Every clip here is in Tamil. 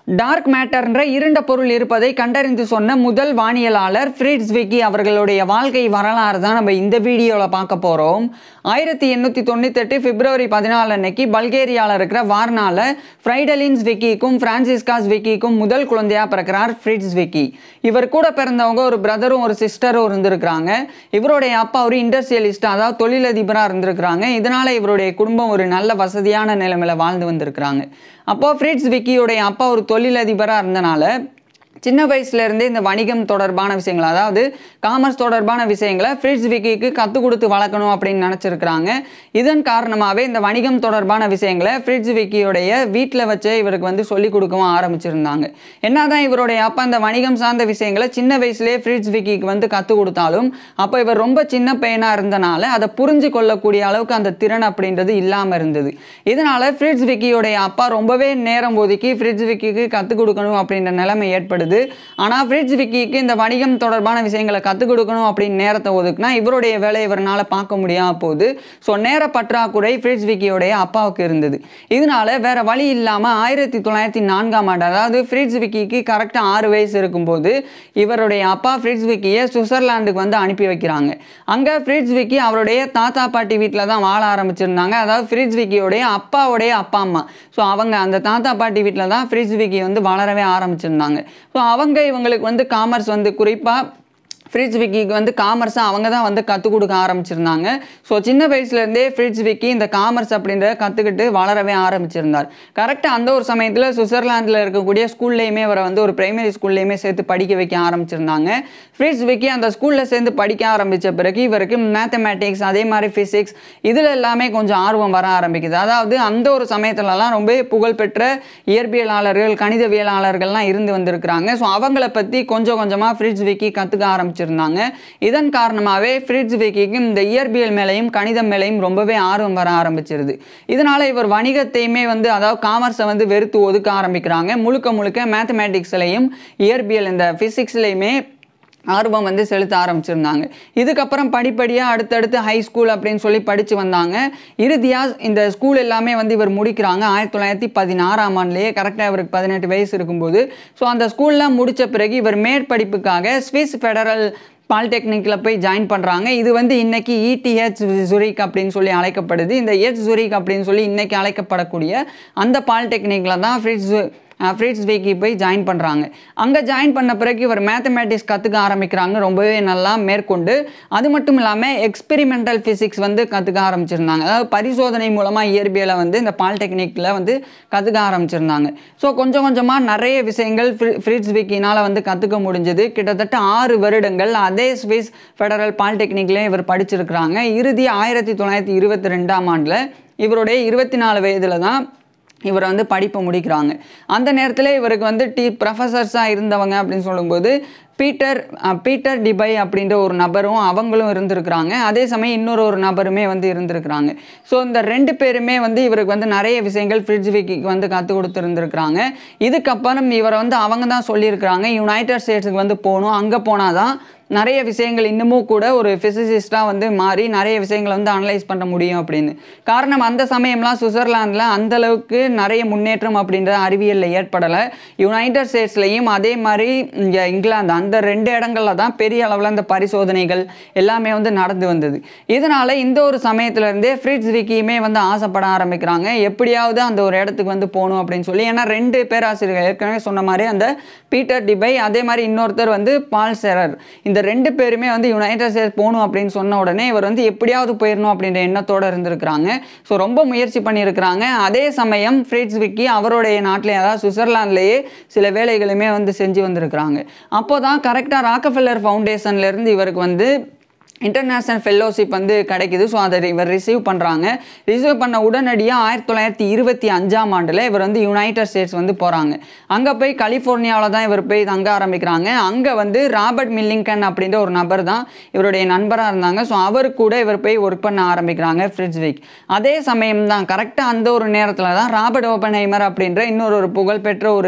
டார்க் மேட்டர்ன்ற இருண்ட பொருள் இருப்பதை கண்டறிந்து சொன்ன முதல் வானியலாளர் ஃப்ரிட்ஸ் விக்கி அவர்களுடைய வாழ்க்கை வரலாறு தான் நம்ம இந்த வீடியோவில் பார்க்க போகிறோம் ஆயிரத்தி எண்ணூற்றி தொண்ணூத்தெட்டு பிப்ரவரி பதினாலு அன்னைக்கு பல்கேரியாவில் இருக்கிற வார்னால ஃப்ரைடலின்ஸ் விக்கிக்கும் பிரான்சிஸ்காஸ் விக்கிக்கும் முதல் குழந்தையாக பிறக்கிறார் ஃப்ரிட்ஸ் விக்கி இவர் கூட பிறந்தவங்க ஒரு பிரதரும் ஒரு சிஸ்டரும் இருந்திருக்கிறாங்க இவருடைய அப்பா ஒரு இண்டஸ்ட்ரியலிஸ்ட் அதாவது தொழிலதிபராக இருந்திருக்கிறாங்க இதனால இவருடைய குடும்பம் ஒரு நல்ல வசதியான நிலைமையில வாழ்ந்து வந்திருக்கிறாங்க அப்போ ஃப்ரிட்ஸ் விக்கியுடைய அப்பா ஒரு தொழிலதிபராக இருந்தனால சின்ன வயசுலேருந்தே இந்த வணிகம் தொடர்பான விஷயங்கள் அதாவது காமர்ஸ் தொடர்பான விஷயங்களை ஃப்ரிட்ஸ் விக்கிக்கு கற்றுக் கொடுத்து வளர்க்கணும் அப்படின்னு நினச்சிருக்கிறாங்க இதன் காரணமாகவே இந்த வணிகம் தொடர்பான விஷயங்களை ஃப்ரிட்ஸ் விக்கியோடைய வீட்டில் வச்சே இவருக்கு வந்து சொல்லிக் கொடுக்கவும் ஆரம்பிச்சிருந்தாங்க என்னதான் இவருடைய அப்பா இந்த வணிகம் சார்ந்த விஷயங்களை சின்ன வயசுலேயே ஃப்ரிட்ஸ் விக்கிக்கு வந்து கற்றுக் கொடுத்தாலும் அப்போ இவர் ரொம்ப சின்ன பையனாக இருந்தனால அதை புரிஞ்சு கொள்ளக்கூடிய அளவுக்கு அந்த திறன் அப்படின்றது இல்லாமல் இருந்தது இதனால ஃப்ரிட்ஸ் விக்கியோடைய அப்பா ரொம்பவே நேரம் ஒதுக்கி ஃப்ரிட்ஸ் விக்கிக்கு கற்றுக் கொடுக்கணும் அப்படின்ற நிலைமை ஏற்படுது ஆனால் ஃப்ரிட்ஸ் விக்கிக்கு இந்த வணிகம் தொடர்பான விஷயங்களை கற்றுக் கொடுக்கணும் அப்படின்னு நேரத்தை ஒதுக்குனா இவருடைய வேலையை இவரால் பார்க்க முடியாமல் போகுது ஸோ நேர பற்றாக்குறை ஃப்ரிட்ஸ் விக்கியோடைய அப்பாவுக்கு இருந்தது இதனால வேற வழி இல்லாமல் ஆயிரத்தி தொள்ளாயிரத்தி நான்காம் ஆண்டு அதாவது ஃப்ரிட்ஸ் விக்கிக்கு கரெக்டாக ஆறு வயசு இருக்கும்போது இவருடைய அப்பா ஃப்ரிட்ஸ் விக்கியை சுவிட்சர்லாந்துக்கு வந்து அனுப்பி வைக்கிறாங்க அங்கே ஃப்ரிட்ஸ் விக்கி அவருடைய தாத்தா பாட்டி வீட்டில் தான் வாழ ஆரம்பிச்சிருந்தாங்க அதாவது ஃப்ரிட்ஸ் விக்கியோடைய அப்பாவுடைய அப்பா அம்மா ஸோ அவங்க அந்த தாத்தா பாட்டி வீட்டில் தான் ஃப்ரிட்ஸ் விக்கி வந்து வளரவே ஆரம்பிச்சிருந்தாங்க ஸோ அவங்க இவங்களுக்கு வந்து காமர்ஸ் வந்து குறிப்பாக ஃப்ரிட்ஜ் விக்கிக்கு வந்து காமர்ஸை அவங்க தான் வந்து கற்றுக் கொடுக்க ஆரம்பிச்சிருந்தாங்க ஸோ சின்ன வயசுலேருந்தே ஃப்ரிட்ஜ் விக்கி இந்த காமர்ஸ் அப்படின்றத கற்றுக்கிட்டு வளரவே ஆரம்பிச்சிருந்தார் கரெக்டாக அந்த ஒரு சமயத்தில் சுவிட்சர்லாந்தில் இருக்கக்கூடிய ஸ்கூல்லையுமே அவரை வந்து ஒரு பிரைமரி ஸ்கூல்லையுமே சேர்த்து படிக்க வைக்க ஆரம்பிச்சிருந்தாங்க ஃப்ரிட்ஜ் விக்கி அந்த ஸ்கூலில் சேர்ந்து படிக்க ஆரம்பித்த பிறகு இவருக்கு மேத்தமேட்டிக்ஸ் அதே மாதிரி ஃபிசிக்ஸ் இதில் எல்லாமே கொஞ்சம் ஆர்வம் வர ஆரம்பிக்குது அதாவது அந்த ஒரு சமயத்துலலாம் ரொம்ப புகழ்பெற்ற இயற்பியலாளர்கள் கணிதவியலாளர்கள்லாம் இருந்து வந்திருக்கிறாங்க ஸோ அவங்கள பற்றி கொஞ்சம் கொஞ்சமாக ஃப்ரிட்ஜ் விக்கி கற்றுக்க ஆரம்பிச்சிருந்தாங்க இதன் காரணமாகவே ஃப்ரிட்ஜ் விக்கிக்கு இந்த இயற்பியல் மேலையும் கணிதம் மேலையும் ரொம்பவே ஆர்வம் வர ஆரம்பிச்சிருது இதனால் இவர் வணிகத்தையுமே வந்து அதாவது காமர்ஸை வந்து வெறுத்து ஒதுக்க ஆரம்பிக்கிறாங்க முழுக்க முழுக்க மேத்தமேட்டிக்ஸ்லையும் இயற்பியல் இந்த ஃபிசிக்ஸ்லையுமே ஆர்வம் வந்து செலுத்த ஆரம்பிச்சிருந்தாங்க இதுக்கப்புறம் படிப்படியாக அடுத்தடுத்து ஹை ஸ்கூல் அப்படின்னு சொல்லி படித்து வந்தாங்க இறுதியாக இந்த ஸ்கூல் எல்லாமே வந்து இவர் முடிக்கிறாங்க ஆயிரத்தி தொள்ளாயிரத்தி பதினாறாம் ஆண்டுலேயே கரெக்டாக இவருக்கு பதினெட்டு வயசு இருக்கும்போது ஸோ அந்த ஸ்கூல்லாம் முடித்த பிறகு இவர் மேற்படிப்புக்காக ஸ்விஸ் ஃபெடரல் பாலிடெக்னிக்கில் போய் ஜாயின் பண்ணுறாங்க இது வந்து இன்னைக்கு இடிஹெச் ஜுரிக் அப்படின்னு சொல்லி அழைக்கப்படுது இந்த எச் ஜுரிக் அப்படின்னு சொல்லி இன்னைக்கு அழைக்கப்படக்கூடிய அந்த பாலிடெக்னிக்கில் தான் ஃப்ரிட்ஸ் ஃப்ரிட்ஸ் வீக்கி போய் ஜாயின் பண்ணுறாங்க அங்கே ஜாயின் பண்ண பிறகு இவர் மேத்தமேட்டிக்ஸ் கற்றுக்க ஆரம்பிக்கிறாங்க ரொம்பவே நல்லா மேற்கொண்டு அது மட்டும் இல்லாமல் எக்ஸ்பெரிமெண்டல் ஃபிசிக்ஸ் வந்து கற்றுக்க ஆரம்பிச்சிருந்தாங்க அதாவது பரிசோதனை மூலமாக இயற்பியலை வந்து இந்த பாலிடெக்னிக்கில் வந்து கற்றுக்க ஆரம்பிச்சிருந்தாங்க ஸோ கொஞ்சம் கொஞ்சமாக நிறைய விஷயங்கள் ஃப்ரிட்ஸ் வீக்கினால் வந்து கற்றுக்க முடிஞ்சது கிட்டத்தட்ட ஆறு வருடங்கள் அதே ஸ்விஸ் ஃபெடரல் பாலிடெக்னிக்லேயே இவர் படிச்சிருக்கிறாங்க இறுதி ஆயிரத்தி தொள்ளாயிரத்தி இருபத்தி ரெண்டாம் ஆண்டில் இவருடைய இருபத்தி நாலு வயதில் தான் இவர் வந்து படிப்பை முடிக்கிறாங்க அந்த நேரத்தில் இவருக்கு வந்து டி ப்ரொஃபஸர்ஸாக இருந்தவங்க அப்படின்னு சொல்லும்போது பீட்டர் பீட்டர் டிபை அப்படின்ற ஒரு நபரும் அவங்களும் இருந்திருக்கிறாங்க அதே சமயம் இன்னொரு ஒரு நபருமே வந்து இருந்திருக்கிறாங்க ஸோ இந்த ரெண்டு பேருமே வந்து இவருக்கு வந்து நிறைய விஷயங்கள் ஃப்ரிட்ஜ் விக்கிக்கு வந்து கற்றுக் கொடுத்துருந்துருக்குறாங்க இதுக்கப்புறம் இவரை வந்து அவங்க தான் சொல்லியிருக்கிறாங்க யுனைடெட் ஸ்டேட்ஸுக்கு வந்து போகணும் அங்கே போனால் தான் நிறைய விஷயங்கள் இன்னமும் கூட ஒரு ஃபிசிசிஸ்டாக வந்து மாறி நிறைய விஷயங்களை வந்து அனலைஸ் பண்ண முடியும் அப்படின்னு காரணம் அந்த சமயம்லாம் சுவிட்சர்லாந்தில் அந்தளவுக்கு நிறைய முன்னேற்றம் அப்படின்ற அறிவியலில் ஏற்படலை யுனைடெட் ஸ்டேட்ஸ்லையும் அதே மாதிரி இங்கே இங்கிலாந்து அந்த ரெண்டு இடங்களில் தான் பெரிய அளவில் அந்த பரிசோதனைகள் எல்லாமே வந்து நடந்து வந்தது இதனால் இந்த ஒரு சமயத்துலேருந்தே ஃப்ரிட்ஸ் விக்கியுமே வந்து ஆசைப்பட ஆரம்பிக்கிறாங்க எப்படியாவது அந்த ஒரு இடத்துக்கு வந்து போகணும் அப்படின்னு சொல்லி ஏன்னா ரெண்டு பேராசிரியர்கள் ஏற்கனவே சொன்ன மாதிரி அந்த பீட்டர் டிபை அதே மாதிரி இன்னொருத்தர் வந்து பால் செரர் இந்த ரெண்டு பேருமே வந்து யுனைடெட் ஸ்டேட்ஸ் போகணும் அப்படின்னு சொன்ன உடனே இவர் வந்து எப்படியாவது போயிடணும் அப்படின்ற எண்ணத்தோடு இருந்திருக்கிறாங்க ஸோ ரொம்ப முயற்சி பண்ணியிருக்கிறாங்க அதே சமயம் ஃப்ரிட்ஸ் விக்கி அவருடைய நாட்டிலே அதாவது சுவிட்சர்லாண்ட்லேயே சில வேலைகளுமே வந்து செஞ்சு வந்திருக்கிறாங்க அப்போ தான் கரெக்டாக ராக்கஃபெல்லர் ஃபவுண்டேஷன்லேருந்து இவருக்கு வந்து இன்டர்நேஷ்னல் ஃபெல்லோஷிப் வந்து கிடைக்குது ஸோ அதை இவர் ரிசீவ் பண்ணுறாங்க ரிசீவ் பண்ண உடனடியாக ஆயிரத்தி தொள்ளாயிரத்தி இருபத்தி அஞ்சாம் ஆண்டில் இவர் வந்து யுனைடெட் ஸ்டேட்ஸ் வந்து போகிறாங்க அங்கே போய் கலிஃபோர்னியாவில் தான் இவர் போய் தங்க ஆரம்பிக்கிறாங்க அங்கே வந்து ராபர்ட் மில்லிங்கன் அப்படின்ற ஒரு நபர் தான் இவருடைய நண்பராக இருந்தாங்க ஸோ அவர் கூட இவர் போய் ஒர்க் பண்ண ஆரம்பிக்கிறாங்க ஃப்ரிட்ஜ்விக் அதே சமயம் தான் கரெக்டாக அந்த ஒரு நேரத்தில் தான் ராபர்ட் ஓப்பன்ஹைமர் அப்படின்ற இன்னொரு ஒரு புகழ்பெற்ற ஒரு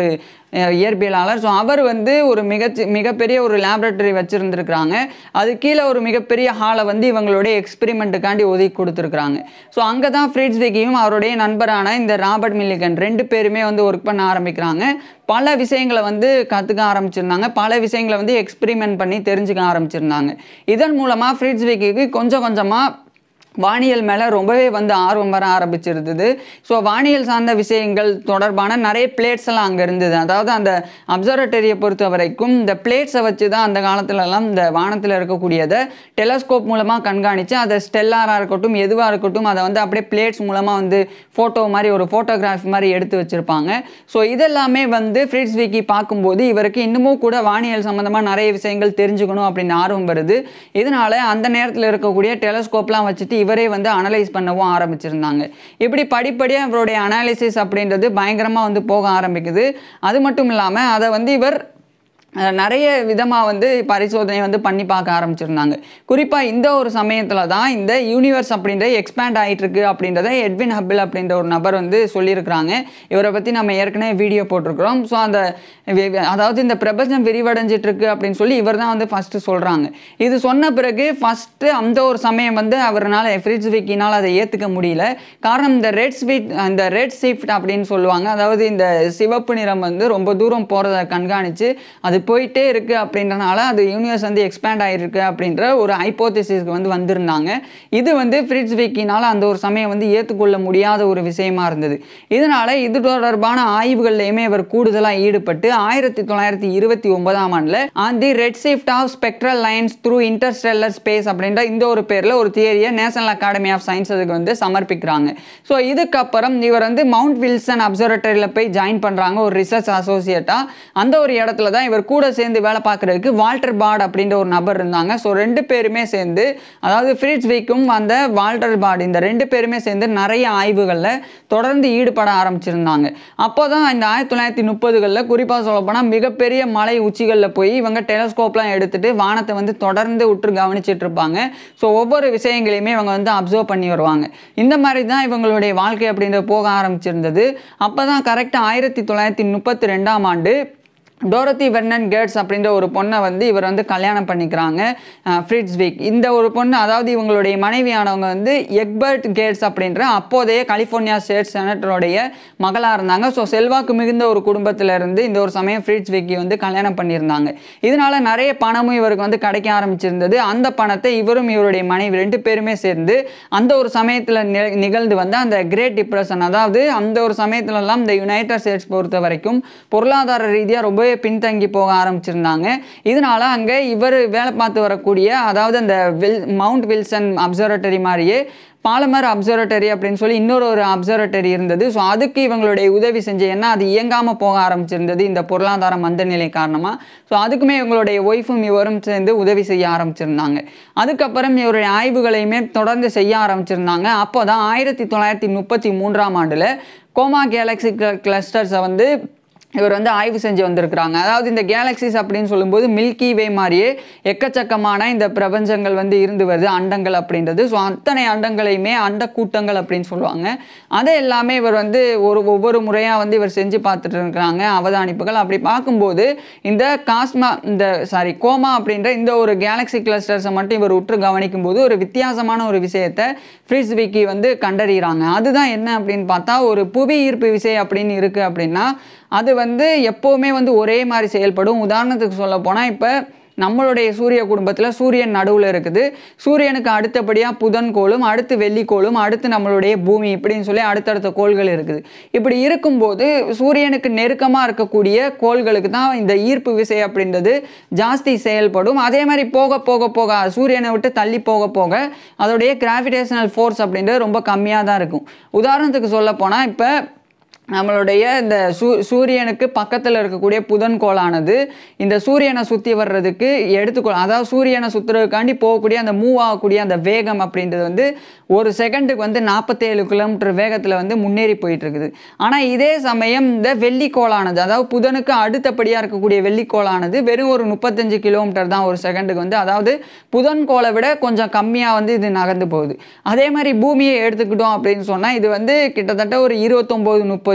அஹ், இயற்பியலாளர் ஸோ அவர் வந்து ஒரு மிக மிகப்பெரிய ஒரு லேபரட்டரி வச்சுருந்துருக்குறாங்க அது கீழே ஒரு மிகப்பெரிய ஹாலை வந்து இவங்களுடைய எக்ஸ்பெரிமெண்ட்டுக்காண்டி ஒதுக்கி கொடுத்துருக்குறாங்க ஸோ அங்கே தான் ஃப்ரிட்ஸ் விக்கியும் அவருடைய நண்பரான இந்த ராபர்ட் மில்லிகன் ரெண்டு பேருமே வந்து ஒர்க் பண்ண ஆரம்பிக்கிறாங்க பல விஷயங்களை வந்து கற்றுக்க ஆரம்பிச்சிருந்தாங்க பல விஷயங்களை வந்து எக்ஸ்பெரிமெண்ட் பண்ணி தெரிஞ்சுக்க ஆரம்பிச்சிருந்தாங்க இதன் மூலமாக ஃப்ரிட்ஸ் விக்கிக்கு கொஞ்சம் கொஞ்சமாக வானியல் மேலே ரொம்பவே வந்து ஆர்வம் வர ஆரம்பிச்சிருந்தது ஸோ வானியல் சார்ந்த விஷயங்கள் தொடர்பான நிறைய பிளேட்ஸ் எல்லாம் அங்கே இருந்தது அதாவது அந்த அப்சர்வேட்டரியை பொறுத்த வரைக்கும் இந்த பிளேட்ஸை வச்சு தான் அந்த காலத்துலலாம் இந்த வானத்தில் இருக்கக்கூடியதை டெலஸ்கோப் மூலமாக கண்காணித்து அதை ஸ்டெல்லாராக இருக்கட்டும் எதுவாக இருக்கட்டும் அதை வந்து அப்படியே பிளேட்ஸ் மூலமாக வந்து ஃபோட்டோ மாதிரி ஒரு ஃபோட்டோகிராஃப் மாதிரி எடுத்து வச்சுருப்பாங்க ஸோ இதெல்லாமே வந்து ஃப்ரிட்ஸ் விக்கி பார்க்கும்போது இவருக்கு இன்னமும் கூட வானியல் சம்மந்தமாக நிறைய விஷயங்கள் தெரிஞ்சுக்கணும் அப்படின்னு ஆர்வம் வருது இதனால அந்த நேரத்தில் இருக்கக்கூடிய டெலஸ்கோப்லாம் வச்சுட்டு இவரே வந்து அனலைஸ் பண்ணவும் ஆரம்பிச்சிருந்தாங்க இப்படி படிப்படியாக இவருடைய அனாலிசிஸ் அப்படின்றது பயங்கரமாக வந்து போக ஆரம்பிக்குது அது மட்டும் இல்லாமல் அதை வந்து இவர் அஹ், நிறைய விதமாக வந்து பரிசோதனை வந்து பண்ணி பார்க்க ஆரம்பிச்சிருந்தாங்க குறிப்பாக இந்த ஒரு சமயத்தில் தான் இந்த யூனிவர்ஸ் அப்படின்ற எக்ஸ்பேண்ட் ஆகிட்டு இருக்கு அப்படின்றத எட்வின் ஹப்பிள் அப்படின்ற ஒரு நபர் வந்து சொல்லியிருக்கிறாங்க இவரை பற்றி நம்ம ஏற்கனவே வீடியோ போட்டிருக்கிறோம் ஸோ அந்த வி- வி- அதாவது இந்த பிரபஞ்சம் விரிவடைஞ்சிட்டு இருக்கு அப்படின்னு சொல்லி இவர் தான் வந்து ஃபஸ்ட்டு சொல்கிறாங்க இது சொன்ன பிறகு ஃபஸ்ட்டு அந்த ஒரு சமயம் வந்து அவர்னால ஃப்ரிட்ஜ் விக்கினால் அதை ஏற்றுக்க முடியல காரணம் இந்த ரெட் ஸ்வீட் அந்த ரெட் ஷிஃப்ட் அப்படின்னு சொல்லுவாங்க அதாவது இந்த சிவப்பு நிறம் வந்து ரொம்ப தூரம் போகிறத கண்காணித்து அது போயிட்டே இருக்கு அப்படின்றனால அது யூனிவர்ஸ் வந்து எக்ஸ்பேண்ட் ஆகிருக்கு அப்படின்ற ஒரு ஹைப்போதிசிஸ்க்கு வந்து வந்திருந்தாங்க இது வந்து ஃப்ரிட்ஜ் விக்கினால் அந்த ஒரு சமயம் வந்து ஏற்றுக்கொள்ள முடியாத ஒரு விஷயமா இருந்தது இதனால இது தொடர்பான ஆய்வுகள்லையுமே இவர் கூடுதலாக ஈடுபட்டு ஆயிரத்தி தொள்ளாயிரத்தி இருபத்தி ஒன்பதாம் ஆண்டில் on the red shift of spectral lines through interstellar space அப்படின்ற இந்த ஒரு பேரில் ஒரு தியரியை நேஷனல் அகாடமி ஆஃப் சயின்ஸ் அதுக்கு வந்து சமர்ப்பிக்கிறாங்க ஸோ இதுக்கப்புறம் இவர் வந்து மவுண்ட் வில்சன் அப்சர்வேட்டரியில் போய் ஜாயின் பண்ணுறாங்க ஒரு ரிசர்ச் அசோசியேட்டாக அந்த ஒரு இடத்துல தான் இவர் கூட சேர்ந்து வேலை பார்க்குறதுக்கு வால்டர் பாட் அப்படின்ற ஒரு நபர் இருந்தாங்க ஸோ ரெண்டு பேருமே சேர்ந்து அதாவது ஃப்ரிட்ஸ் வீக்கும் அந்த வால்டர் பாட் இந்த ரெண்டு பேருமே சேர்ந்து நிறைய ஆய்வுகளில் தொடர்ந்து ஈடுபட ஆரம்பிச்சிருந்தாங்க அப்போ தான் இந்த ஆயிரத்தி தொள்ளாயிரத்தி முப்பதுகளில் குறிப்பாக சொல்லப்போனால் மிகப்பெரிய மலை உச்சிகளில் போய் இவங்க டெலஸ்கோப்லாம் எடுத்துட்டு வானத்தை வந்து தொடர்ந்து உற்று கவனிச்சிட்டு இருப்பாங்க ஸோ ஒவ்வொரு விஷயங்களையுமே இவங்க வந்து அப்சர்வ் பண்ணி வருவாங்க இந்த மாதிரி தான் இவங்களுடைய வாழ்க்கை அப்படின்றது போக ஆரம்பிச்சிருந்தது அப்போ தான் கரெக்டாக ஆயிரத்தி தொள்ளாயிரத்தி முப்பத்தி ரெண்டாம் ஆண்டு டோரத்தி வெர்னன் கேட்ஸ் அப்படின்ற ஒரு பொண்ணை வந்து இவர் வந்து கல்யாணம் பண்ணிக்கிறாங்க ஃப்ரிட்ஸ் வீக் இந்த ஒரு பொண்ணு அதாவது இவங்களுடைய மனைவியானவங்க வந்து எக்பர்ட் கேட்ஸ் அப்படின்ற அப்போதைய கலிஃபோர்னியா ஸ்டேட் செனட்டருடைய மகளாக இருந்தாங்க ஸோ செல்வாக்கு மிகுந்த ஒரு குடும்பத்துல இருந்து இந்த ஒரு சமயம் ஃப்ரிட்ஸ் வீக்கி வந்து கல்யாணம் பண்ணியிருந்தாங்க இதனால நிறைய பணமும் இவருக்கு வந்து கிடைக்க ஆரம்பிச்சிருந்தது அந்த பணத்தை இவரும் இவருடைய மனைவி ரெண்டு பேருமே சேர்ந்து அந்த ஒரு சமயத்தில் நிகழ்ந்து வந்த அந்த கிரேட் டிப்ரெஷன் அதாவது அந்த ஒரு சமயத்துலலாம் இந்த யுனைடெட் ஸ்டேட்ஸ் பொறுத்த வரைக்கும் பொருளாதார ரீதியாக ரொம்பவே பின்தங்கி போக ஆரம்பிச்சிருந்தாங்க இதனால அங்கே இவர் வேலை பார்த்து வரக்கூடிய அதாவது அந்த வில் மவுண்ட் வில்சன் அப்சர்வேட்டரி மாதிரியே பாலமர் அப்சர்வேட்டரி அப்படின்னு சொல்லி இன்னொரு ஒரு அப்சர்வேட்டரி இருந்தது ஸோ அதுக்கு இவங்களுடைய உதவி செஞ்ச ஏன்னா அது இயங்காமல் போக ஆரம்பிச்சிருந்தது இந்த பொருளாதார மந்தநிலை காரணமாக ஸோ அதுக்குமே இவங்களுடைய ஒய்ஃபும் இவரும் சேர்ந்து உதவி செய்ய ஆரம்பிச்சிருந்தாங்க அதுக்கப்புறம் இவருடைய ஆய்வுகளையுமே தொடர்ந்து செய்ய ஆரம்பிச்சிருந்தாங்க அப்போ தான் ஆயிரத்தி தொள்ளாயிரத்தி முப்பத்தி மூன்றாம் ஆண்டில் கோமா கேலக்ஸி கிளஸ்டர்ஸை வந்து இவர் வந்து ஆய்வு செஞ்சு வந்திருக்கிறாங்க அதாவது இந்த கேலக்சிஸ் அப்படின்னு சொல்லும்போது மில்கி வே மாதிரியே எக்கச்சக்கமான இந்த பிரபஞ்சங்கள் வந்து இருந்து வருது அண்டங்கள் அப்படின்றது ஸோ அத்தனை அண்டங்களையுமே அண்ட கூட்டங்கள் அப்படின்னு சொல்லுவாங்க அதை எல்லாமே இவர் வந்து ஒரு ஒவ்வொரு முறையாக வந்து இவர் செஞ்சு பார்த்துட்டு இருக்கிறாங்க அவதானிப்புகள் அப்படி பார்க்கும்போது இந்த காஸ்மா இந்த சாரி கோமா அப்படின்ற இந்த ஒரு கேலக்ஸி கிளஸ்டர்ஸை மட்டும் இவர் உற்று கவனிக்கும் போது ஒரு வித்தியாசமான ஒரு விஷயத்தை ஃப்ரிஸ் விக்கி வந்து கண்டறிகிறாங்க அதுதான் என்ன அப்படின்னு பார்த்தா ஒரு புவி ஈர்ப்பு விசை அப்படின்னு இருக்கு அப்படின்னா அது வந்து எப்போவுமே வந்து ஒரே மாதிரி செயல்படும் உதாரணத்துக்கு சொல்ல போனால் இப்போ நம்மளுடைய சூரிய குடும்பத்தில் சூரியன் நடுவில் இருக்குது சூரியனுக்கு அடுத்தபடியாக புதன் கோளும் அடுத்து வெள்ளிக்கோளும் அடுத்து நம்மளுடைய பூமி இப்படின்னு சொல்லி அடுத்தடுத்த கோள்கள் இருக்குது இப்படி இருக்கும்போது சூரியனுக்கு நெருக்கமாக இருக்கக்கூடிய கோள்களுக்கு தான் இந்த ஈர்ப்பு விசை அப்படின்றது ஜாஸ்தி செயல்படும் அதே மாதிரி போக போக போக சூரியனை விட்டு தள்ளி போக போக அதோடைய கிராவிடேஷனல் ஃபோர்ஸ் அப்படின்றது ரொம்ப கம்மியாக தான் இருக்கும் உதாரணத்துக்கு சொல்ல போனால் இப்போ நம்மளுடைய இந்த சூ சூரியனுக்கு பக்கத்தில் இருக்கக்கூடிய புதன் கோளானது இந்த சூரியனை சுற்றி வர்றதுக்கு எடுத்துக்கொள் அதாவது சூரியனை சுற்றுறதுக்காண்டி போகக்கூடிய அந்த மூவ் ஆகக்கூடிய அந்த வேகம் அப்படின்றது வந்து ஒரு செகண்டுக்கு வந்து நாற்பத்தேழு கிலோமீட்டர் வேகத்தில் வந்து முன்னேறி போயிட்டு இருக்குது ஆனால் இதே சமயம் இந்த வெள்ளிக்கோளானது அதாவது புதனுக்கு அடுத்தபடியாக இருக்கக்கூடிய வெள்ளிக்கோளானது வெறும் ஒரு முப்பத்தஞ்சு கிலோமீட்டர் தான் ஒரு செகண்டுக்கு வந்து அதாவது புதன் கோளை விட கொஞ்சம் கம்மியாக வந்து இது நகர்ந்து போகுது அதே மாதிரி பூமியை எடுத்துக்கிட்டோம் அப்படின்னு சொன்னால் இது வந்து கிட்டத்தட்ட ஒரு இருபத்தொம்போது முப்பது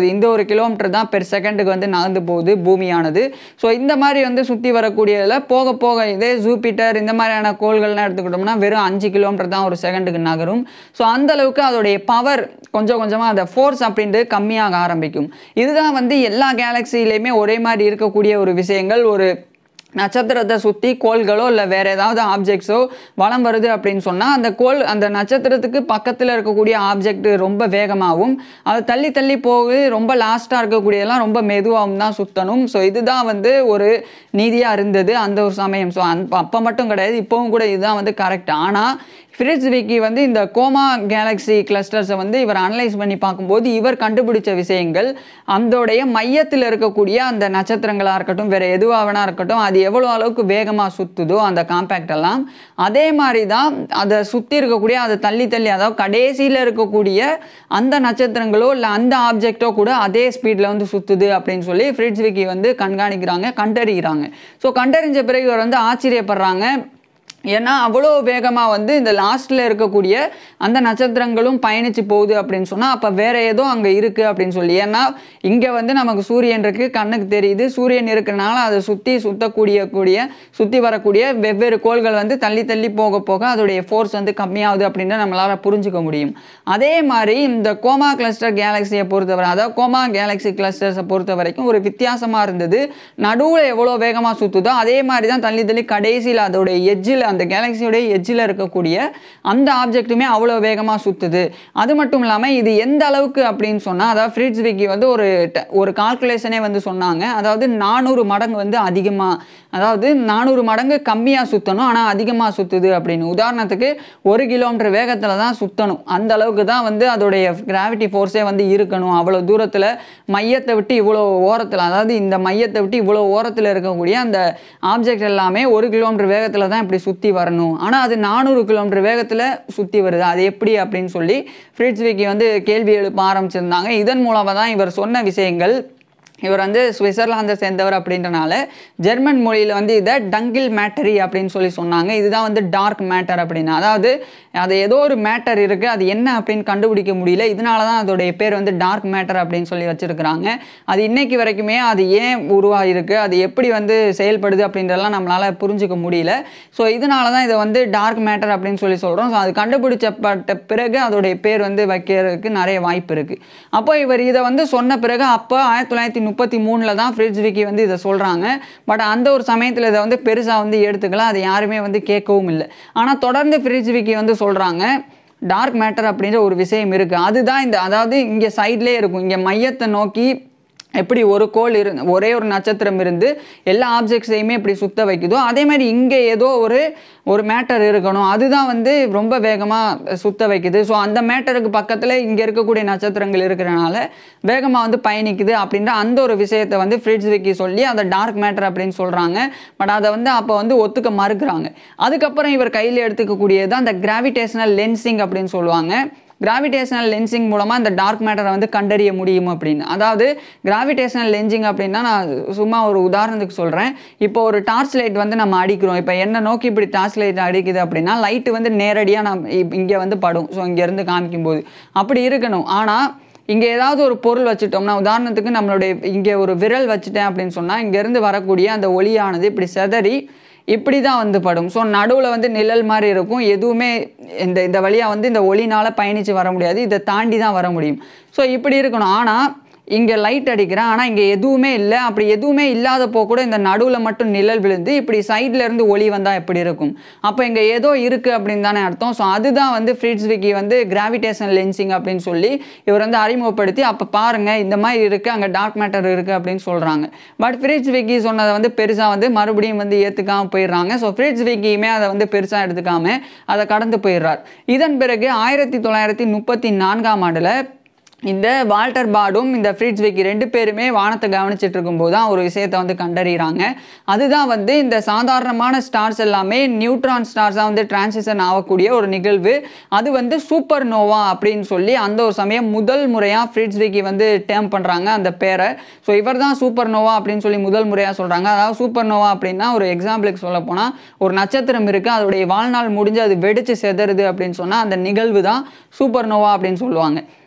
போகுது இந்த ஒரு கிலோமீட்டர் தான் பெர் செகண்டுக்கு வந்து நகர்ந்து போகுது பூமியானது ஸோ இந்த மாதிரி வந்து சுற்றி வரக்கூடியதில் போக போக இதே ஜூபிட்டர் இந்த மாதிரியான கோள்கள்லாம் எடுத்துக்கிட்டோம்னா வெறும் அஞ்சு கிலோமீட்டர் தான் ஒரு செகண்டுக்கு நகரும் ஸோ அந்த அளவுக்கு அதோடைய பவர் கொஞ்சம் கொஞ்சமாக அந்த ஃபோர்ஸ் அப்படின்றது கம்மியாக ஆரம்பிக்கும் இதுதான் வந்து எல்லா கேலக்சிலையுமே ஒரே மாதிரி இருக்கக்கூடிய ஒரு விஷயங்கள் ஒரு நட்சத்திரத்தை சுற்றி கோள்களோ இல்லை வேறு ஏதாவது ஆப்ஜெக்ட்ஸோ வலம் வருது அப்படின்னு சொன்னால் அந்த கோள் அந்த நட்சத்திரத்துக்கு பக்கத்தில் இருக்கக்கூடிய ஆப்ஜெக்ட் ரொம்ப வேகமாகவும் அது தள்ளி தள்ளி போகுது ரொம்ப லாஸ்ட்டாக இருக்கக்கூடியதெல்லாம் ரொம்ப மெதுவாகவும் தான் சுற்றணும் ஸோ இதுதான் வந்து ஒரு நீதியாக இருந்தது அந்த ஒரு சமயம் ஸோ அந் அப்போ மட்டும் கிடையாது இப்போவும் கூட இதுதான் வந்து கரெக்ட் ஆனால் ஃபிரிட்ஸ் விக்கி வந்து இந்த கோமா கேலக்ஸி கிளஸ்டர்ஸை வந்து இவர் அனலைஸ் பண்ணி பார்க்கும்போது இவர் கண்டுபிடிச்ச விஷயங்கள் அதோடைய மையத்தில் இருக்கக்கூடிய அந்த நட்சத்திரங்களாக இருக்கட்டும் வேறு எதுவாக வேணா இருக்கட்டும் அது எவ்வளோ அளவுக்கு வேகமாக சுற்றுதோ அந்த காம்பேக்ட் எல்லாம் அதே மாதிரி தான் அதை சுற்றி இருக்கக்கூடிய அதை தள்ளி தள்ளி அதாவது கடைசியில் இருக்கக்கூடிய அந்த நட்சத்திரங்களோ இல்லை அந்த ஆப்ஜெக்டோ கூட அதே ஸ்பீடில் வந்து சுற்றுது அப்படின்னு சொல்லி ஃப்ரிட்ஸ் விக்கி வந்து கண்காணிக்கிறாங்க கண்டறிகிறாங்க ஸோ கண்டறிஞ்ச பிறகு இவர் வந்து ஆச்சரியப்படுறாங்க ஏன்னா அவ்வளோ வேகமாக வந்து இந்த லாஸ்ட்டில் இருக்கக்கூடிய அந்த நட்சத்திரங்களும் பயணித்து போகுது அப்படின்னு சொன்னால் அப்போ வேற ஏதோ அங்கே இருக்குது அப்படின்னு சொல்லி ஏன்னா இங்கே வந்து நமக்கு சூரியன் இருக்குது கண்ணுக்கு தெரியுது சூரியன் இருக்கிறனால அதை சுற்றி சுற்றக்கூடிய கூடிய சுற்றி வரக்கூடிய வெவ்வேறு கோள்கள் வந்து தள்ளி தள்ளி போக போக அதோடைய ஃபோர்ஸ் வந்து கம்மியாகுது அப்படின்னு நம்மளால் புரிஞ்சுக்க முடியும் அதே மாதிரி இந்த கோமா கிளஸ்டர் கேலக்சியை பொறுத்தவரை அதாவது கோமா கேலக்சி கிளஸ்டர்ஸை பொறுத்த வரைக்கும் ஒரு வித்தியாசமாக இருந்தது நடுவில் எவ்வளோ வேகமாக சுற்றுதோ அதே மாதிரி தான் தள்ளி தள்ளி கடைசியில் அதோடைய எட்ஜில் அந்த கேலக்சியோடைய எட்ஜில் இருக்கக்கூடிய அந்த ஆப்ஜெக்ட்டுமே அவ்வளோ வேகமாக சுற்றுது அது மட்டும் இல்லாமல் இது எந்த அளவுக்கு அப்படின்னு சொன்னால் அதாவது ஃப்ரிட்ஸ் விக்கி வந்து ஒரு ட- ஒரு கால்குலேஷனே வந்து சொன்னாங்க அதாவது நானூறு மடங்கு வந்து அதிகமாக அதாவது நானூறு மடங்கு கம்மியாக சுற்றணும் ஆனால் அதிகமாக சுற்றுது அப்படின்னு உதாரணத்துக்கு ஒரு கிலோமீட்டர் வேகத்தில் தான் சுற்றணும் அந்த அளவுக்கு தான் வந்து அதோடைய கிராவிட்டி ஃபோர்ஸே வந்து இருக்கணும் அவ்வளோ தூரத்தில் மையத்தை விட்டு இவ்வளோ ஓரத்தில் அதாவது இந்த மையத்தை விட்டு இவ்வளோ ஓரத்தில் இருக்கக்கூடிய அந்த ஆப்ஜெக்ட் எல்லாமே ஒரு கிலோமீட்டர் வேகத்தில் தான் இப்படி சுற்றி வரணும் ஆனால் அது நானூறு கிலோமீட்டர் வேகத்தில் சுற்றி வருது அது எப்படி அப்படின்னு சொல்லி ஃப்ரிட்ஸ் விக்கி வந்து கேள்வி எழுப்ப ஆரம்பிச்சிருந்தாங்க இதன் மூலமாக தான் இவர் சொன்ன விஷயங்கள் இவர் வந்து சுவிட்சர்லாந்தை சேர்ந்தவர் அப்படின்றனால ஜெர்மன் மொழியில் வந்து இதை டங்கில் மேட்டரி அப்படின்னு சொல்லி சொன்னாங்க இதுதான் வந்து டார்க் மேட்டர் அப்படின்னு அதாவது அது ஏதோ ஒரு மேட்டர் இருக்குது அது என்ன அப்படின்னு கண்டுபிடிக்க முடியல இதனால தான் அதோடைய பேர் வந்து டார்க் மேட்டர் அப்படின்னு சொல்லி வச்சுருக்கிறாங்க அது இன்னைக்கு வரைக்குமே அது ஏன் உருவாகிருக்கு அது எப்படி வந்து செயல்படுது அப்படின்றதெல்லாம் நம்மளால் புரிஞ்சுக்க முடியல ஸோ இதனால தான் இதை வந்து டார்க் மேட்டர் அப்படின்னு சொல்லி சொல்கிறோம் ஸோ அது கண்டுபிடிச்சப்பட்ட பிறகு அதோடைய பேர் வந்து வைக்கிறதுக்கு நிறைய வாய்ப்பு இருக்குது அப்போ இவர் இதை வந்து சொன்ன பிறகு அப்போ ஆயிரத்தி தொள்ளாயிரத்தி முப்பத்தி மூணில் தான் ஃப்ரிட்ஜ் விக்கி வந்து இதை சொல்கிறாங்க பட் அந்த ஒரு சமயத்தில் இதை வந்து பெருசாக வந்து எடுத்துக்கலாம் அது யாருமே வந்து கேட்கவும் இல்லை ஆனால் தொடர்ந்து ஃப்ரிட்ஜ் விக்கி வந்து சொல்கிறாங்க டார்க் மேட்டர் அப்படின்ற ஒரு விஷயம் இருக்குது அதுதான் இந்த அதாவது இங்கே சைட்லேயே இருக்கும் இங்கே மையத்தை நோக்கி எப்படி ஒரு கோள் இரு ஒரே ஒரு நட்சத்திரம் இருந்து எல்லா ஆப்ஜெக்ட்ஸையுமே இப்படி சுத்த வைக்குதோ அதே மாதிரி இங்கே ஏதோ ஒரு ஒரு மேட்டர் இருக்கணும் அதுதான் வந்து ரொம்ப வேகமாக சுத்த வைக்குது ஸோ அந்த மேட்டருக்கு பக்கத்தில் இங்கே இருக்கக்கூடிய நட்சத்திரங்கள் இருக்கிறனால வேகமாக வந்து பயணிக்குது அப்படின்ற அந்த ஒரு விஷயத்தை வந்து ஃப்ரிட்ஜ் விக்கி சொல்லி அதை டார்க் மேட்டர் அப்படின்னு சொல்கிறாங்க பட் அதை வந்து அப்போ வந்து ஒத்துக்க மறுக்கிறாங்க அதுக்கப்புறம் இவர் கையில் எடுத்துக்கக்கூடியது அந்த கிராவிடேஷனல் லென்சிங் அப்படின்னு சொல்லுவாங்க கிராவிடேஷனல் லென்சிங் மூலமாக இந்த டார்க் மேட்டரை வந்து கண்டறிய முடியும் அப்படின்னு அதாவது கிராவிடேஷனல் லென்சிங் அப்படின்னா நான் சும்மா ஒரு உதாரணத்துக்கு சொல்கிறேன் இப்போ ஒரு டார்ச் லைட் வந்து நம்ம அடிக்கிறோம் இப்போ என்ன நோக்கி இப்படி டார்ச் லைட் அடிக்குது அப்படின்னா லைட்டு வந்து நேரடியாக நம்ம இங்கே வந்து படும் ஸோ இங்கேருந்து காமிக்கும்போது அப்படி இருக்கணும் ஆனால் இங்கே ஏதாவது ஒரு பொருள் வச்சுட்டோம்னா உதாரணத்துக்கு நம்மளுடைய இங்கே ஒரு விரல் வச்சுட்டேன் அப்படின்னு சொன்னால் இங்கேருந்து வரக்கூடிய அந்த ஒளியானது இப்படி செதறி இப்படி தான் வந்து படும் ஸோ நடுவில் வந்து நிழல் மாதிரி இருக்கும் எதுவுமே இந்த இந்த வழியாக வந்து இந்த ஒளினால் பயணித்து வர முடியாது இதை தாண்டி தான் வர முடியும் ஸோ இப்படி இருக்கணும் ஆனால் இங்கே லைட் அடிக்கிறேன் ஆனால் இங்கே எதுவுமே இல்லை அப்படி எதுவுமே இல்லாதப்போ கூட இந்த நடுவில் மட்டும் நிழல் விழுந்து இப்படி சைடில் இருந்து ஒளி வந்தால் எப்படி இருக்கும் அப்போ இங்கே ஏதோ இருக்குது அப்படின்னு தானே அர்த்தம் ஸோ அதுதான் வந்து ஃப்ரிட்ஸ் விக்கி வந்து கிராவிடேஷனல் லென்சிங் அப்படின்னு சொல்லி இவர் வந்து அறிமுகப்படுத்தி அப்போ பாருங்கள் இந்த மாதிரி இருக்குது அங்கே டார்க் மேட்டர் இருக்குது அப்படின்னு சொல்கிறாங்க பட் ஃப்ரிட்ஸ் விக்கி சொன்னதை வந்து பெருசாக வந்து மறுபடியும் வந்து ஏற்றுக்காம போயிடுறாங்க ஸோ ஃப்ரிட்ஸ் விக்கியுமே அதை வந்து பெருசாக எடுத்துக்காம அதை கடந்து போயிடுறார் இதன் பிறகு ஆயிரத்தி தொள்ளாயிரத்தி முப்பத்தி நான்காம் ஆண்டில் இந்த வால்டர் பாடும் இந்த ஃப்ரிட்ஸ் விக்கி ரெண்டு பேருமே வானத்தை கவனிச்சிட்டு இருக்கும்போது தான் ஒரு விஷயத்தை வந்து கண்டறிகிறாங்க அதுதான் வந்து இந்த சாதாரணமான ஸ்டார்ஸ் எல்லாமே நியூட்ரான் ஸ்டார்ஸாக வந்து டிரான்சிஷன் ஆகக்கூடிய ஒரு நிகழ்வு அது வந்து சூப்பர் நோவா அப்படின்னு சொல்லி அந்த ஒரு சமயம் முதல் முறையாக ஃப்ரிட்ஸ் விக்கி வந்து டேம் பண்ணுறாங்க அந்த பேரை ஸோ இவர் தான் சூப்பர் நோவா அப்படின்னு சொல்லி முதல் முறையாக சொல்கிறாங்க அதாவது சூப்பர் நோவா அப்படின்னா ஒரு எக்ஸாம்பிளுக்கு சொல்ல போனால் ஒரு நட்சத்திரம் இருக்குது அதோடைய வாழ்நாள் முடிஞ்சு அது வெடிச்சு செதறுது அப்படின்னு சொன்னால் அந்த நிகழ்வு தான் சூப்பர் நோவா அப்படின்னு சொல்லுவாங்க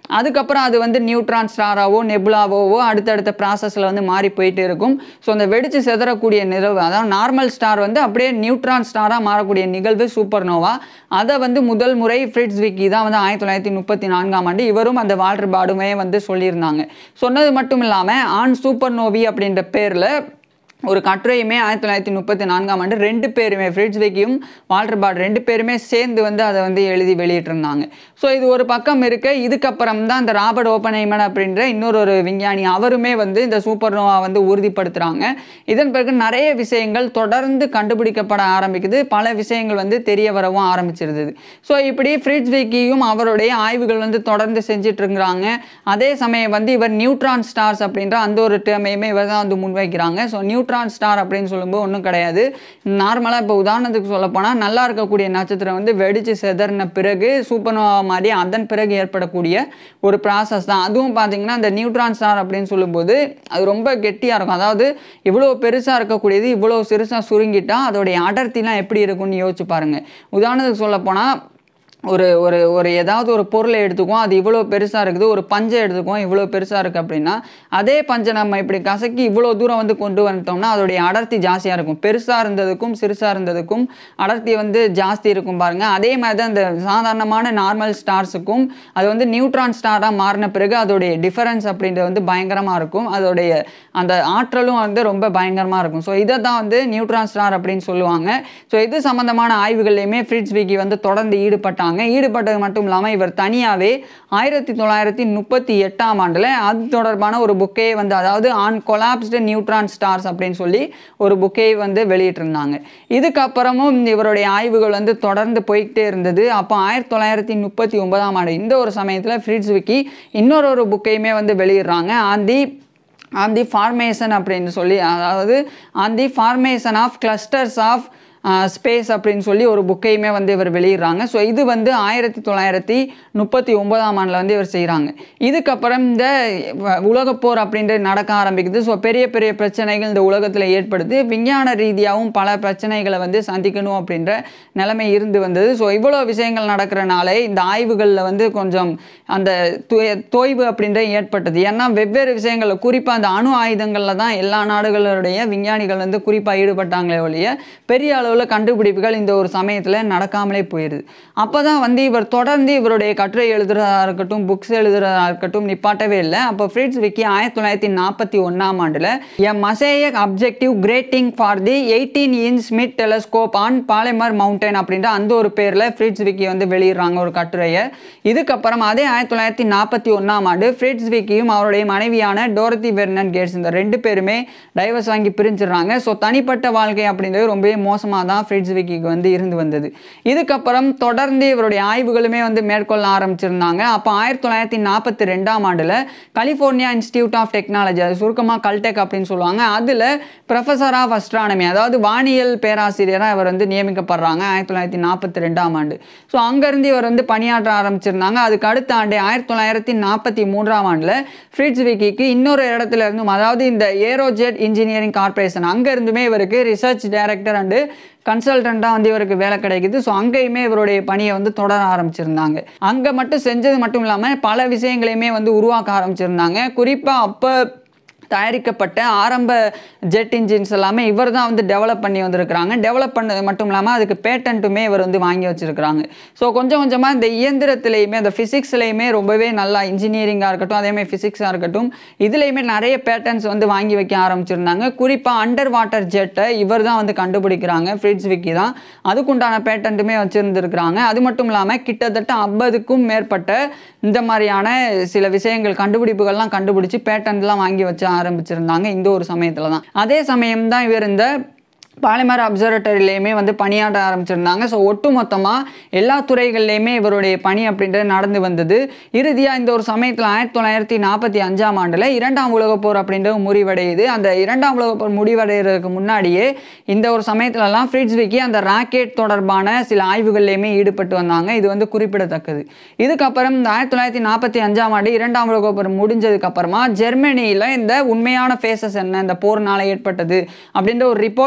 அதுக்கப்புறம் அது வந்து நியூட்ரான் ஸ்டாராவோ நெபுலாவோவோ அடுத்தடுத்த ப்ராசஸில் வந்து மாறி போயிட்டு இருக்கும் ஸோ அந்த வெடிச்சு செதறக்கூடிய நிகழ்வு அதாவது நார்மல் ஸ்டார் வந்து அப்படியே நியூட்ரான் ஸ்டாராக மாறக்கூடிய நிகழ்வு சூப்பர்னோவா அதை வந்து முதல் முறை ஃப்ரிட்ஸ் விக்கி தான் வந்து ஆயிரத்தி தொள்ளாயிரத்தி முப்பத்தி நான்காம் ஆண்டு இவரும் அந்த வால்டர் பாடுமே வந்து சொல்லியிருந்தாங்க சொன்னது மட்டும் இல்லாமல் ஆன் சூப்பர் நோவி அப்படின்ற பேரில் ஒரு கட்டுரையுமே ஆயிரத்தி தொள்ளாயிரத்தி முப்பத்தி நான்காம் ஆண்டு ரெண்டு பேருமே ஃப்ரிட்ஸ் விக்கியும் வால்டர் பாட் ரெண்டு பேருமே சேர்ந்து வந்து அதை வந்து எழுதி வெளியிட்டிருந்தாங்க ஸோ இது ஒரு பக்கம் இருக்க இதுக்கப்புறம் தான் இந்த ராபர்ட் ஓப்பனைமன் அப்படின்ற இன்னொரு ஒரு விஞ்ஞானி அவருமே வந்து இந்த சூப்பர் நோவா வந்து உறுதிப்படுத்துகிறாங்க இதன் பிறகு நிறைய விஷயங்கள் தொடர்ந்து கண்டுபிடிக்கப்பட ஆரம்பிக்குது பல விஷயங்கள் வந்து தெரிய வரவும் ஆரம்பிச்சிருந்தது ஸோ இப்படி ஃப்ரிட்ஸ் விக்கியும் அவருடைய ஆய்வுகள் வந்து தொடர்ந்து செஞ்சுட்டு இருக்கிறாங்க அதே சமயம் வந்து இவர் நியூட்ரான் ஸ்டார்ஸ் அப்படின்ற அந்த ஒரு டேர்மையுமே இவர் தான் வந்து முன்வைக்கிறாங்க ஸோ நியூட்ரான் ஸ்டார் அப்படின்னு சொல்லும்போது ஒன்றும் கிடையாது நார்மலாக இப்போ உதாரணத்துக்கு சொல்லப்போனால் நல்லா இருக்கக்கூடிய நட்சத்திரம் வந்து வெடிச்சு செதறின பிறகு சூப்பர்னோவா மாதிரி அதன் பிறகு ஏற்படக்கூடிய ஒரு ப்ராசஸ் தான் அதுவும் பார்த்தீங்கன்னா இந்த நியூட்ரான் ஸ்டார் அப்படின்னு சொல்லும்போது அது ரொம்ப கெட்டியாக இருக்கும் அதாவது இவ்வளோ பெருசாக இருக்கக்கூடியது இவ்வளோ சிறுசாக சுருங்கிட்டா அதோடைய அடர்த்திலாம் எப்படி இருக்கும்னு யோசிச்சு பாருங்கள் உதாரணத்துக்கு சொல்லப்போனால் ஒரு ஒரு ஒரு ஏதாவது ஒரு பொருளை எடுத்துக்குவோம் அது இவ்வளோ பெருசாக இருக்குது ஒரு பஞ்சை எடுத்துக்குவோம் இவ்வளோ பெருசாக இருக்குது அப்படின்னா அதே பஞ்சை நம்ம இப்படி கசக்கி இவ்வளோ தூரம் வந்து கொண்டு வந்துட்டோம்னா அதோடைய அடர்த்தி ஜாஸ்தியாக இருக்கும் பெருசாக இருந்ததுக்கும் சிறுசாக இருந்ததுக்கும் அடர்த்தி வந்து ஜாஸ்தி இருக்கும் பாருங்கள் அதே மாதிரி தான் இந்த சாதாரணமான நார்மல் ஸ்டார்ஸுக்கும் அது வந்து நியூட்ரான் ஸ்டாராக மாறின பிறகு அதோடைய டிஃபரன்ஸ் அப்படின்றது வந்து பயங்கரமாக இருக்கும் அதோடைய அந்த ஆற்றலும் வந்து ரொம்ப பயங்கரமாக இருக்கும் ஸோ இதை தான் வந்து நியூட்ரான் ஸ்டார் அப்படின்னு சொல்லுவாங்க ஸோ இது சம்மந்தமான ஆய்வுகள்லையுமே ஃப்ரிட்ஸ் விக்கி வந்து தொடர்ந்து ஈடுபட்டாங்க ஈடுபட்டது மட்டும் இல்லாமல் இவர் தனியாகவே ஆயிரத்தி தொள்ளாயிரத்தி முப்பத்தி எட்டாம் ஆண்டில் அது தொடர்பான ஒரு புக்கே வந்து அதாவது ஆன் கொலாப்ஸ்டு நியூட்ரான் ஸ்டார்ஸ் அப்படின்னு சொல்லி ஒரு புக்கே வந்து வெளியிட்டிருந்தாங்க இதுக்கப்புறமும் இவருடைய ஆய்வுகள் வந்து தொடர்ந்து போய்கிட்டே இருந்தது அப்போ ஆயிரத்தி தொள்ளாயிரத்தி முப்பத்தி ஒன்பதாம் ஆண்டு இந்த ஒரு சமயத்தில் ஃப்ரிட்ஸ் விக்கி இன்னொரு ஒரு புக்கையுமே வந்து வெளியிடுறாங்க on the on the formation அப்படின்னு சொல்லி அதாவது on the formation of clusters of space அப்படின்னு சொல்லி ஒரு புக்கையுமே வந்து இவர் வெளியிடுறாங்க ஸோ இது வந்து ஆயிரத்தி தொள்ளாயிரத்தி முப்பத்தி ஒன்பதாம் ஆண்டில் வந்து இவர் செய்கிறாங்க இதுக்கப்புறம் இந்த வ- உலகப்போர் அப்படின்றது நடக்க ஆரம்பிக்குது ஸோ பெரிய பெரிய பிரச்சனைகள் இந்த உலகத்தில் ஏற்படுது விஞ்ஞான ரீதியாகவும் பல பிரச்சனைகளை வந்து சந்திக்கணும் அப்படின்ற நிலைமை இருந்து வந்தது ஸோ இவ்வளோ விஷயங்கள் நடக்கிறனால இந்த ஆய்வுகளில் வந்து கொஞ்சம் அந்த தோய்- தோய்வு அப்படின்ற ஏற்பட்டது ஏன்னா வெவ்வேறு விஷயங்களில் குறிப்பாக அந்த அணு ஆயுதங்களில் தான் எல்லா நாடுகளுடைய விஞ்ஞானிகள் வந்து குறிப்பாக ஈடுபட்டாங்களே ஒழிய பெரிய அளவில் கண்டுபிடிப்புகள் இந்த ஒரு சமயத்தில் நடக்காமலே போயிடுது அப்போ தான் வந்து இவர் தொடர்ந்து இவருடைய கட்டுரை எழுதுறதா இருக்கட்டும் புக்ஸ் எழுதுறதா இருக்கட்டும் நிப்பாட்டவே இல்லை அப்போ ஃப்ரிட்ஸ் விக்கி ஆயிரத்தி தொள்ளாயிரத்தி நாற்பத்தி ஒன்றாம் ஆண்டில் a mosaic objective grating for the eighteen inch Schmidt telescope on Palomar mountain அப்படின்ற அந்த ஒரு பேரில் ஃப்ரிட்ஸ் விக்கி வந்து வெளியிடுறாங்க ஒரு கட்டுரையை இதுக்கப்புறம் அதே ஆயிரத்தி தொள்ளாயிரத்தி நாற்பத்தி ஒன்றாம் ஆண்டு ஃப்ரிட்ஸ் விக்கியும் அவருடைய மனைவியான டோரத்தி வெர்னன் கேட்ஸ் இந்த ரெண்டு பேருமே டைவர்ஸ் வாங்கி பிரிஞ்சிடுறாங்க ஸோ தனிப்பட்ட வாழ்க்கை அப்படின்றது ரொம்பவே மோசமாக தான் ஃப்ரிட்ஸ் விக்கிக்கு வந்து இருந்து வந்தது இதுக்கப்புறம் தொடர்ந்து இவருடைய ஆய்வுகளுமே வந்து மேற்கொள்ள ஆரம்பிச்சிருந்தாங்க அப்போ ஆயிரத்தி தொள்ளாயிரத்தி நாற்பத்தி ரெண்டாம் ஆண்டில் கலிஃபோர்னியா இன்ஸ்டியூட் ஆஃப் டெக்னாலஜி அது சுருக்கமாக கல்டெக் அப்படின்னு சொல்லுவாங்க அதில் ப்ரொஃபஸர் ஆஃப் அஸ்ட்ரானமி அதாவது வானியல் பேராசிரியராக இவர் வந்து நியமிக்கப்படுறாங்க ஆயிரத்தி தொள்ளாயிரத்தி நாற்பத்தி ரெண்டாம் ஆண்டு ஸோ அங்கேருந்து இவர் வந்து பணியாற்ற ஆரம்பிச்சிருந்தாங்க அதுக்கு அடுத்த ஆண்டு ஆயிரத்தி தொள்ளாயிரத்தி நாற்பத்தி மூன்றாம் ஆண்டில் ஃப்ரிட்ஸ் விக்கிக்கு இன்னொரு இடத்துல இருந்தும் அதாவது இந்த ஏரோஜெட் இன்ஜினியரிங் கார்ப்பரேஷன் அங்கே இருந்துமே இவருக்கு ரிசர்ச் டைரக்டர் அண்டு கன்சல்டண்ட்டாக வந்து இவருக்கு வேலை கிடைக்குது ஸோ அங்கேயுமே இவருடைய பணியை வந்து தொடர ஆரம்பிச்சிருந்தாங்க அங்கே மட்டும் செஞ்சது மட்டும் இல்லாமல் பல விஷயங்களையுமே வந்து உருவாக்க ஆரம்பிச்சிருந்தாங்க குறிப்பாக அப்போ தயாரிக்கப்பட்ட ஆரம்ப ஜெட் இன்ஜின்ஸ் எல்லாமே இவர் தான் வந்து டெவலப் பண்ணி வந்திருக்கிறாங்க டெவலப் பண்ணது மட்டும் இல்லாமல் அதுக்கு பேட்டன்ட்டுமே இவர் வந்து வாங்கி வச்சிருக்கிறாங்க ஸோ கொஞ்சம் கொஞ்சமாக இந்த இயந்திரத்திலையுமே அந்த ஃபிசிக்ஸ்லையுமே ரொம்பவே நல்லா இன்ஜினியரிங்காக இருக்கட்டும் அதேமாதிரி ஃபிசிக்ஸாக இருக்கட்டும் இதுலேயுமே நிறைய பேட்டர்ன்ஸ் வந்து வாங்கி வைக்க ஆரம்பிச்சிருந்தாங்க குறிப்பாக அண்டர் வாட்டர் ஜெட்டை இவர் தான் வந்து கண்டுபிடிக்கிறாங்க ஃப்ரிட்ஸ் விக்கி தான் அதுக்குண்டான பேட்டன்ட்டுமே வச்சுருந்துருக்கிறாங்க அது மட்டும் இல்லாமல் கிட்டத்தட்ட ஐம்பதுக்கும் மேற்பட்ட இந்த மாதிரியான சில விஷயங்கள் கண்டுபிடிப்புகள்லாம் கண்டுபிடிச்சி பேட்டன்ட்லாம் வாங்கி வச்சு ஆரம்பிச்சிருந்தாங்க இந்த ஒரு சமயத்தில் தான் அதே சமயம் தான் இவர் இந்த பாலிமர் அப்சர்வேட்டரிலையுமே வந்து பணியாற்ற ஆரம்பிச்சிருந்தாங்க ஸோ ஒட்டுமொத்தமாக எல்லா துறைகள்லையுமே இவருடைய பணி அப்படின்றது நடந்து வந்தது இறுதியாக இந்த ஒரு சமயத்தில் ஆயிரத்தி தொள்ளாயிரத்தி நாற்பத்தி அஞ்சாம் ஆண்டில் இரண்டாம் உலகப் போர் அப்படின்றது முடிவடையுது அந்த இரண்டாம் உலகப் போர் முடிவடைகிறதுக்கு முன்னாடியே இந்த ஒரு சமயத்துலலாம் ஃப்ரிட்ஸ் விக்கி அந்த ராக்கெட் தொடர்பான சில ஆய்வுகள்லையுமே ஈடுபட்டு வந்தாங்க இது வந்து குறிப்பிடத்தக்கது இதுக்கப்புறம் இந்த ஆயிரத்தி தொள்ளாயிரத்தி நாற்பத்தி அஞ்சாம் ஆண்டு இரண்டாம் உலகப் போர் முடிஞ்சதுக்கு அப்புறமா ஜெர்மனியில் இந்த உண்மையான ஃபேஸஸ் என்ன இந்த போர்னால ஏற்பட்டது அப்படின்ற ஒரு ரிப்போர்ட் வழங்கணும்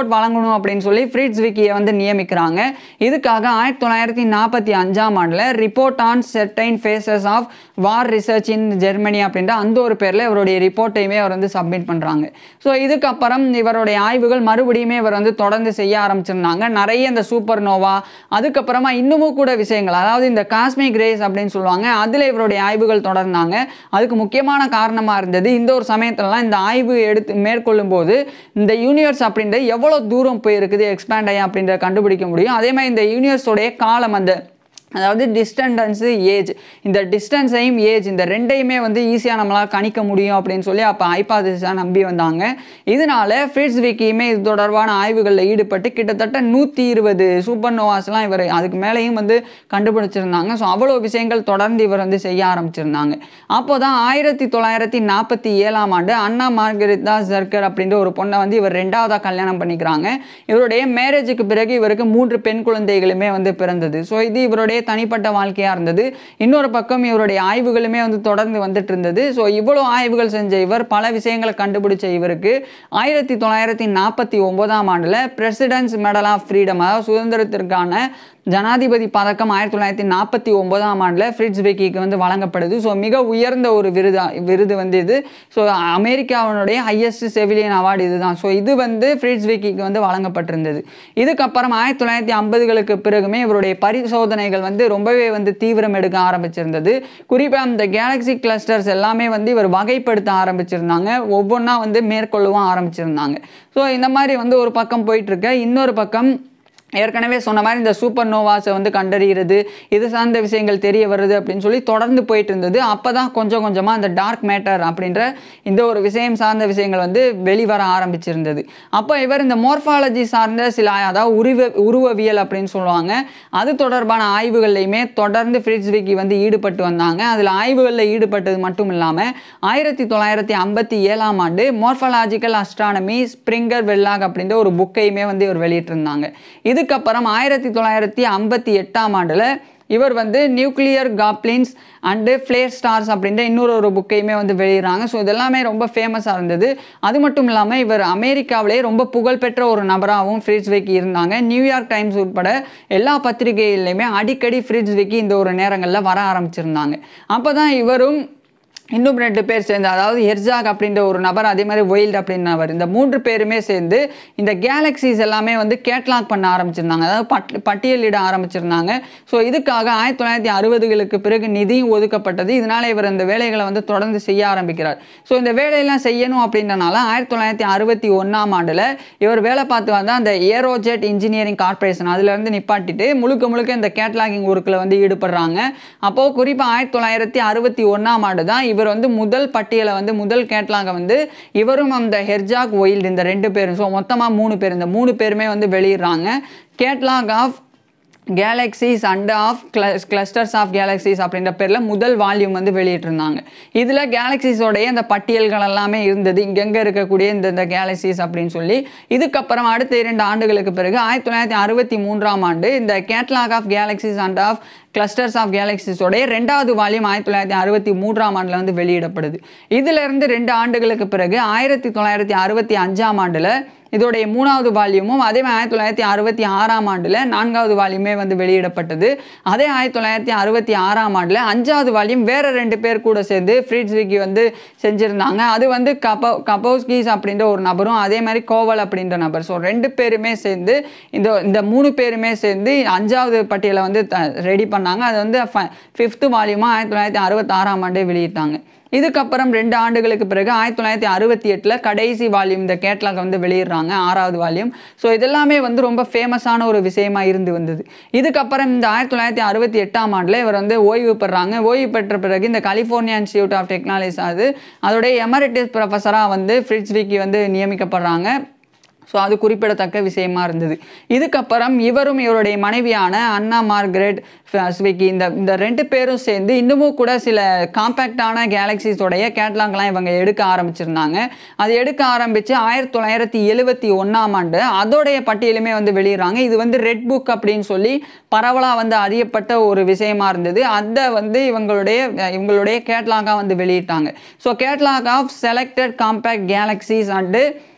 பண்ணணும் அப்படின்னு சொல்லி ஃப்ரிட்ஸ் விக்கியை வந்து நியமிக்கிறாங்க இதுக்காக ஆயிரத்தி தொள்ளாயிரத்தி நாற்பத்தி அஞ்சாம் ஆண்டில் report on certain phases of war research in Germany அப்படின்ற அந்த ஒரு பேரில் இவருடைய ரிப்போர்ட்டையுமே அவர் வந்து சப்மிட் பண்ணுறாங்க ஸோ இதுக்கப்புறம் இவருடைய ஆய்வுகள் மறுபடியுமே இவர் வந்து தொடர்ந்து செய்ய ஆரம்பிச்சிருந்தாங்க நிறைய இந்த சூப்பர் நோவா அதுக்கப்புறமா இன்னமும் கூட விஷயங்கள் அதாவது இந்த காஸ்மிக் ரேஸ் அப்படின்னு சொல்லுவாங்க அதில் இவருடைய ஆய்வுகள் தொடர்ந்தாங்க அதுக்கு முக்கியமான காரணமாக இருந்தது இந்த ஒரு சமயத்துலலாம் இந்த ஆய்வு எடுத்து மேற்கொள்ளும் போது இந்த யூனிவர்ஸ் அப்படின்றது எவ்வளோ தூரம் போயிருக்குது எக்ஸ்பேண்ட் ஆகி அப்படின்றத கண்டுபிடிக்க முடியும் அதே மாதிரி இந்த யூனிவர்ஸோடைய காலம் அந்த அதாவது டிஸ்டன்டன்ஸு ஏஜ் இந்த டிஸ்டன்ஸையும் ஏஜ் இந்த ரெண்டையுமே வந்து ஈஸியாக நம்மளால் கணிக்க முடியும் அப்படின்னு சொல்லி அப்போ ஐபாதிஸாக நம்பி வந்தாங்க இதனால ஃப்ரிட்ஸ் விக்கியுமே இது தொடர்பான ஆய்வுகளில் ஈடுபட்டு கிட்டத்தட்ட நூற்றி இருபது சூப்பர் நோவாஸ்லாம் இவர் அதுக்கு மேலேயும் வந்து கண்டுபிடிச்சிருந்தாங்க ஸோ அவ்வளோ விஷயங்கள் தொடர்ந்து இவர் வந்து செய்ய ஆரம்பிச்சிருந்தாங்க அப்போ தான் ஆயிரத்தி தொள்ளாயிரத்தி நாற்பத்தி ஏழாம் ஆண்டு அண்ணா மார்கரிதா ஜர்கர் அப்படின்ற ஒரு பொண்ணை வந்து இவர் ரெண்டாவதாக கல்யாணம் பண்ணிக்கிறாங்க இவருடைய மேரேஜுக்கு பிறகு இவருக்கு மூன்று பெண் குழந்தைகளுமே வந்து பிறந்தது ஸோ இது இவருடைய தனிப்பட்ட வாழ்க்கையாக இருந்தது இன்னொரு பக்கம் இவருடைய ஆய்வுகளுமே வந்து தொடர்ந்து வந்துட்டு இருந்தது ஸோ இவ்வளோ ஆய்வுகள் செஞ்ச இவர் பல விஷயங்களை கண்டுபிடிச்ச இவருக்கு ஆயிரத்தி தொள்ளாயிரத்தி நாற்பத்தி ஒன்பதாம் ஆண்டில் பிரசிடென்ட்ஸ் மெடல் ஆஃப் ஃப்ரீடம் அதாவது சுதந்திரத்திற்கான ஜனாதிபதி பதக்கம் ஆயிரத்தி தொள்ளாயிரத்தி நாற்பத்தி ஒன்பதாம் ஆண்டில் ஃப்ரிட்ஸ் பெக்கிக்கு வந்து வழங்கப்படுது ஸோ மிக உயர்ந்த ஒரு விருது விருது வந்து இது ஸோ அமெரிக்காவினுடைய ஹையஸ்ட் செவிலியன் அவார்டு இதுதான் ஸோ இது வந்து ஃப்ரிட்ஸ் பெக்கிக்கு வந்து வழங்கப்பட்டிருந்தது இதுக்கப்புறம் ஆயிரத்தி தொள்ளாயிரத்தி ஐம்பதுகளுக்கு பிறகுமே இவருடைய பரிசோதனைகள் வந்து ரொம்பவே வந்து தீவிரம் எடுக்க ஆரம்பிச்சிருந்தது குறிப்பாக அந்த கேலக்ஸி கிளஸ்டர்ஸ் எல்லாமே வந்து இவர் வகைப்படுத்த ஆரம்பிச்சிருந்தாங்க ஒவ்வொன்றா வந்து மேற்கொள்ளவும் ஆரம்பிச்சிருந்தாங்க ஸோ இந்த மாதிரி வந்து ஒரு பக்கம் போயிட்டு இருக்க இன்னொரு பக்கம் ஏற்கனவே சொன்ன மாதிரி இந்த சூப்பர் நோவாஸை வந்து கண்டறிகிறது இது சார்ந்த விஷயங்கள் தெரிய வருது அப்படின்னு சொல்லி தொடர்ந்து போயிட்டு இருந்தது அப்போ தான் கொஞ்சம் கொஞ்சமாக அந்த டார்க் மேட்டர் அப்படின்ற இந்த ஒரு விஷயம் சார்ந்த விஷயங்கள் வந்து வெளிவர ஆரம்பிச்சிருந்தது அப்போ இவர் இந்த மோர்ஃபாலஜி சார்ந்த சில அதாவது உருவ உருவவியல் அப்படின்னு சொல்லுவாங்க அது தொடர்பான ஆய்வுகள்லையுமே தொடர்ந்து ஃப்ரிட்ஸ் விக்கி வந்து ஈடுபட்டு வந்தாங்க அதில் ஆய்வுகளில் ஈடுபட்டது மட்டும் இல்லாமல் ஆயிரத்தி தொள்ளாயிரத்தி ஐம்பத்தி ஏழாம் ஆண்டு மோர்ஃபலாஜிக்கல் அஸ்ட்ரானமி ஸ்ப்ரிங்கர் வெல்லாக் அப்படின்ற ஒரு புக்கையுமே வந்து இவர் வெளியிட்டிருந்தாங்க இதுக்கப்புறம் ஆயிரத்தி தொள்ளாயிரத்தி ஐம்பத்தி எட்டாம் ஆண்டில் இவர் வந்து nuclear goblins and flare stars அப்படின்ற இன்னொரு ஒரு புக்கையுமே வந்து வெளியிடுறாங்க ஸோ இதெல்லாமே ரொம்ப ஃபேமஸாக இருந்தது அது மட்டும் இல்லாமல் இவர் அமெரிக்காவிலே ரொம்ப புகழ்பெற்ற ஒரு நபராகவும் ஃப்ரிட்ஸ் விக்கி இருந்தாங்க நியூயார்க் டைம்ஸ் உட்பட எல்லா பத்திரிகைகள்லையுமே அடிக்கடி ஃப்ரிட்ஸ் விக்கி இந்த ஒரு நேரங்களில் வர ஆரம்பிச்சிருந்தாங்க அப்போ தான் இவரும் இன்னும் ரெண்டு பேர் சேர்ந்து அதாவது ஹெர்ஜாக் அப்படின்ற ஒரு நபர் அதே மாதிரி ஒயில்ட் அப்படின்ற நபர் இந்த மூன்று பேருமே சேர்ந்து இந்த கேலக்சிஸ் எல்லாமே வந்து கேட்லாக் பண்ண ஆரம்பிச்சிருந்தாங்க அதாவது பட் பட்டியலிட ஆரம்பிச்சிருந்தாங்க ஸோ இதுக்காக ஆயிரத்தி தொள்ளாயிரத்தி அறுபதுகளுக்கு பிறகு நிதியும் ஒதுக்கப்பட்டது இதனால இவர் இந்த வேலைகளை வந்து தொடர்ந்து செய்ய ஆரம்பிக்கிறார் ஸோ இந்த வேலையெல்லாம் செய்யணும் அப்படின்றனால ஆயிரத்தி தொள்ளாயிரத்தி அறுபத்தி ஒன்றாம் ஆண்டில் இவர் வேலை பார்த்து வந்து அந்த ஏரோஜெட் இன்ஜினியரிங் கார்பரேஷன் அதுலேருந்து நிப்பாட்டிட்டு முழுக்க முழுக்க இந்த கேட்லாகிங் ஒர்க்கில் வந்து ஈடுபடுறாங்க அப்போது குறிப்பாக ஆயிரத்தி தொள்ளாயிரத்தி அறுபத்தி ஒன்றாம் ஆண்டு தான் இவர் வந்து முதல் பட்டியலை வந்து முதல் கேட்லாக வந்து இவரும் அந்த ஹெர்ஜாக் ஒயில்டு இந்த ரெண்டு பேரும் ஸோ மொத்தமாக மூணு பேர் இந்த மூணு பேருமே வந்து வெளியிடுறாங்க catalogue of galaxies and of clusters of galaxies அப்படின்ற பேரில் முதல் வால்யூம் வந்து வெளியிட்டிருந்தாங்க இதில் கேலக்ஸிஸோடைய அந்த பட்டியல்கள் எல்லாமே இருந்தது இங்கெங்கே இருக்கக்கூடிய இந்த இந்த கேலக்ஸிஸ் அப்படின்னு சொல்லி இதுக்கப்புறம் அடுத்த இரண்டு ஆண்டுகளுக்கு பிறகு ஆயிரத்தி தொள்ளாயிரத்தி அறுபத்தி மூன்றாம் ஆண்டு இந்த catalogue of galaxies and of clusters of கேலக்ஸிஸோடைய ரெண்டாவது வால்யூம் ஆயிரத்தி தொள்ளாயிரத்தி அறுபத்தி மூன்றாம் ஆண்டில் வந்து வெளியிடப்படுது இதிலிருந்து ரெண்டு ஆண்டுகளுக்கு பிறகு ஆயிரத்தி தொள்ளாயிரத்தி அறுபத்தி அஞ்சாம் ஆண்டில் இதோடைய மூணாவது வால்யூமும் அதே மாதிரி ஆயிரத்தி தொள்ளாயிரத்தி அறுபத்தி ஆறாம் ஆண்டில் நான்காவது வால்யூமே வந்து வெளியிடப்பட்டது அதே ஆயிரத்தி தொள்ளாயிரத்தி அறுபத்தி ஆறாம் ஆண்டில் அஞ்சாவது வால்யூம் வேற ரெண்டு பேர் கூட சேர்ந்து ஃப்ரீட்ஸ் விக்கி வந்து செஞ்சுருந்தாங்க அது வந்து கபோ கபோஸ்கிஸ் அப்படின்ற ஒரு நபரும் அதே மாதிரி கோவல் அப்படின்ற நபர் ஸோ ரெண்டு பேருமே சேர்ந்து இந்த இந்த மூணு பேருமே சேர்ந்து அஞ்சாவது பட்டியலை வந்து ரெடி பண்ணாங்க அது வந்து ஃபிஃப்த்து வால்யூமாக ஆயிரத்தி தொள்ளாயிரத்தி அறுபத்தாறாம் ஆண்டே வெளியிட்டாங்க இதுக்கப்புறம் ரெண்டு ஆண்டுகளுக்கு பிறகு ஆயிரத்தி தொள்ளாயிரத்தி அறுபத்தி எட்டில் கடைசி வால்யூம் இந்த கேட்லாக் வந்து வெளியிடுறாங்க ஆறாவது வால்யூம் ஸோ இதெல்லாமே வந்து ரொம்ப ஃபேமஸான ஒரு விஷயமா இருந்து வந்தது இதுக்கப்புறம் இந்த ஆயிரத்தி தொள்ளாயிரத்தி அறுபத்தி எட்டாம் ஆண்டில் இவர் வந்து ஓய்வு பெறாங்க ஓய்வு பெற்ற பிறகு இந்த கலிஃபோர்னியா இன்ஸ்டியூட் ஆஃப் டெக்னாலஜிஸ் அது அதோடைய எமரிட்டிஸ் ப்ரொஃபஸராக வந்து ஃப்ரிட்ஸ் விக்கி வந்து நியமிக்கப்படுறாங்க ஸோ அது குறிப்பிடத்தக்க விஷயமா இருந்தது இதுக்கப்புறம் இவரும் இவருடைய மனைவியான அண்ணா மார்கரெட் ஸ்விக்கி இந்த இந்த ரெண்டு பேரும் சேர்ந்து இன்னமும் கூட சில காம்பேக்டான கேலக்சிஸோடைய கேட்லாக்லாம் இவங்க எடுக்க ஆரம்பிச்சிருந்தாங்க அது எடுக்க ஆரம்பித்து ஆயிரத்தி தொள்ளாயிரத்தி எழுவத்தி ஒன்றாம் ஆண்டு அதோடைய பட்டியலுமே வந்து வெளியிடுறாங்க இது வந்து ரெட் புக் அப்படின்னு சொல்லி பரவலாக வந்து அறியப்பட்ட ஒரு விஷயமா இருந்தது அதை வந்து இவங்களுடைய இவங்களுடைய கேட்லாகாக வந்து வெளியிட்டாங்க so catalogue of selected compact galaxies and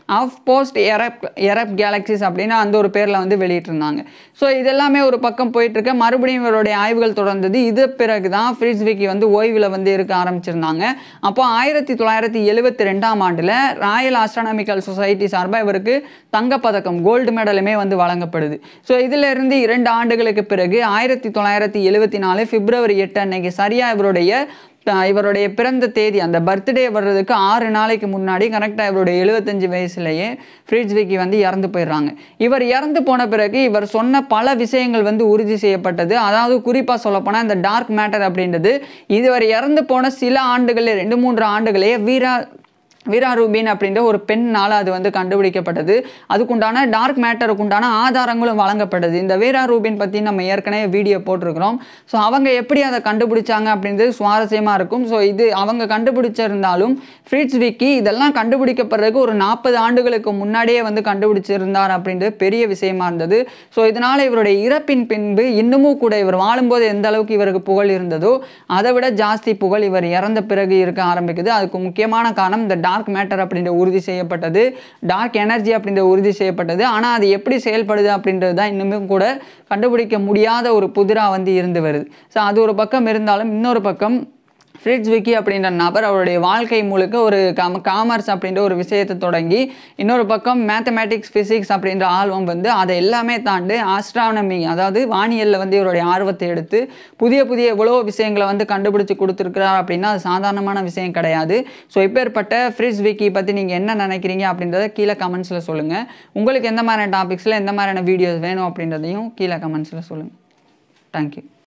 of post eruptive galaxies அப்படின்னு அந்த ஒரு பேரில் வந்து வெளியிட்டிருந்தாங்க ஸோ இதெல்லாமே ஒரு பக்கம் போயிட்டுருக்க மறுபடியும் இவருடைய ஆய்வுகள் தொடர்ந்தது இது பிறகு தான் ஃப்ரிட்ஸ் விக்கி வந்து ஓய்வில் வந்து இருக்க ஆரம்பிச்சிருந்தாங்க அப்போ ஆயிரத்தி தொள்ளாயிரத்தி எழுபத்தி ரெண்டாம் ஆண்டில் ராயல் ஆஸ்ட்ரானமிக்கல் சொசைட்டி சார்பாக இவருக்கு தங்கப்பதக்கம் கோல்டு மெடலுமே வந்து வழங்கப்படுது ஸோ இதிலிருந்து இரண்டு ஆண்டுகளுக்கு பிறகு ஆயிரத்தி தொள்ளாயிரத்தி எழுபத்தி நாலு பிப்ரவரி எட்டு அன்னைக்கு சரியாக இவருடைய அஹ் இவருடைய பிறந்த தேதி அந்த பர்த்டே வர்றதுக்கு ஆறு நாளைக்கு முன்னாடி கரெக்டாக இவருடைய எழுபத்தஞ்சு வயசுலேயே ஃப்ரிட்ஜ் விக்கி வந்து இறந்து போயிடுறாங்க இவர் இறந்து போன பிறகு இவர் சொன்ன பல விஷயங்கள் வந்து உறுதி செய்யப்பட்டது அதாவது குறிப்பாக சொல்லப்போனால் இந்த டார்க் மேட்டர் அப்படின்றது இதுவர் இறந்து போன சில ஆண்டுகளே ரெண்டு மூன்று ஆண்டுகளே வீரா வீரா ரூபின் அப்படின்ற ஒரு பெண்ணால் அது வந்து கண்டுபிடிக்கப்பட்டது அதுக்குண்டான டார்க் மேட்டருக்கு உண்டான ஆதாரங்களும் வழங்கப்பட்டது இந்த வீரா ரூபின் பற்றி நம்ம ஏற்கனவே வீடியோ போட்டிருக்கிறோம் ஸோ அவங்க எப்படி அதை கண்டுபிடிச்சாங்க அப்படின்றது சுவாரஸ்யமாக இருக்கும் ஸோ இது அவங்க கண்டுபிடிச்சிருந்தாலும் ஃப்ரிட்ஸ் விக்கி இதெல்லாம் கண்டுபிடிக்கப்படுறதுக்கு ஒரு நாற்பது ஆண்டுகளுக்கு முன்னாடியே வந்து கண்டுபிடிச்சிருந்தார் அப்படின்றது பெரிய விஷயமா இருந்தது ஸோ இதனால் இவருடைய இறப்பின் பின்பு இன்னமும் கூட இவர் வாழும்போது எந்த அளவுக்கு இவருக்கு புகழ் இருந்ததோ அதை விட ஜாஸ்தி புகழ் இவர் இறந்த பிறகு இருக்க ஆரம்பிக்குது அதுக்கு முக்கியமான காரணம் இந்த டார்க் மேட்டர் அப்படின்ற உறுதி செய்யப்பட்டது டார்க் எனர்ஜி அப்படின்ற உறுதி செய்யப்பட்டது ஆனால் அது எப்படி செயல்படுது அப்படின்றது தான் இன்னுமே கூட கண்டுபிடிக்க முடியாத ஒரு புதிராக வந்து இருந்து வருது ஸோ அது ஒரு பக்கம் இருந்தாலும் இன்னொரு பக்கம் ஃப்ரிட்ஜ் விக்கி அப்படின்ற நபர் அவருடைய வாழ்க்கை முழுக்க ஒரு காம காமர்ஸ் அப்படின்ற ஒரு விஷயத்தை தொடங்கி இன்னொரு பக்கம் மேத்தமேட்டிக்ஸ் ஃபிசிக்ஸ் அப்படின்ற ஆர்வம் வந்து அதை எல்லாமே தாண்டி ஆஸ்ட்ரானமி அதாவது வானியலில் வந்து இவருடைய ஆர்வத்தை எடுத்து புதிய புதிய எவ்வளோ விஷயங்களை வந்து கண்டுபிடிச்சு கொடுத்துருக்கிறார் அப்படின்னா அது சாதாரணமான விஷயம் கிடையாது ஸோ இப்பேற்பட்ட ஃப்ரிட்ஜ் விக்கி பற்றி நீங்கள் என்ன நினைக்கிறீங்க அப்படின்றத கீழே கமெண்ட்ஸில் சொல்லுங்கள் உங்களுக்கு எந்த மாதிரியான டாபிக்ஸில் எந்த மாதிரியான வீடியோஸ் வேணும் அப்படின்றதையும் கீழே கமெண்ட்ஸில் சொல்லுங்கள் தேங்க்யூ